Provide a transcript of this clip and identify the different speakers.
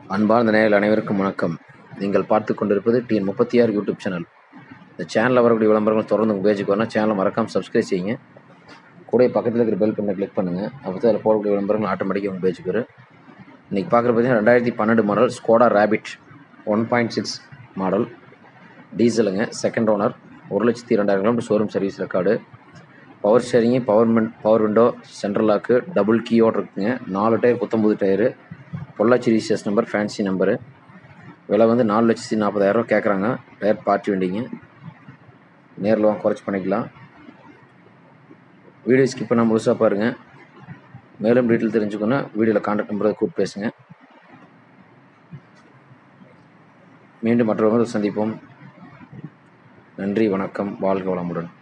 Speaker 1: அன்பார்ந்த நேயர்கள் அனைவருக்கும் வணக்கம் நீங்கள் பார்த்து கொண்டிருப்பது டிஎன் முப்பத்தி ஆறு யூடியூப் சேனல் இந்த சேனலில் வரக்கூடிய விளம்பரங்கள் தொடர்ந்து உங்கள் பேஜுக்கு வரணும் சேனலை மறக்காமல் சப்ஸ்கிரைப் செய்யுங்க கூட பக்கத்தில் இருக்கிற பெல் பண்ணை கிளிக் பண்ணுங்கள் அப்போ தான் அதில் போடக்கூடிய விளம்பரங்கள் ஆட்டோமேட்டிக்காக உங்கள் பேஜுக்கு வரும் இன்றைக்கி பார்க்குற பார்த்தீங்கன்னா ரெண்டாயிரத்தி பன்னெண்டு model Skoda Rapid one point six model டீசலுங்க செகண்ட் ஓனர் ஒரு லட்சத்தி ரெண்டாயிரம் kilometre showroom service record power steering power மென் power window central lock double கீயோடு இருக்குங்க நாலு டயர் புத்தம்புது tyre Pollachi registers number fancy number விலை வந்து நாலு லட்சத்தி நாற்பதாயிரரூவா கேட்குறாங்க டயர் பார்ட்டி வண்டிங்க நேரில் வாங்க குறைச்சி பண்ணிக்கலாம் வீடியோ ஸ்கிப் பண்ணால் முழுசாக பாருங்கள் மேலும் டீட்டெயில் தெரிஞ்சுக்கணும் வீடியோவில் கான்டாக்ட் நம்பரை கூப்பிட்டு பேசுங்க மீண்டும் மற்றவர்கள் சந்திப்போம் நன்றி வணக்கம் வாழ்க வளமுடன்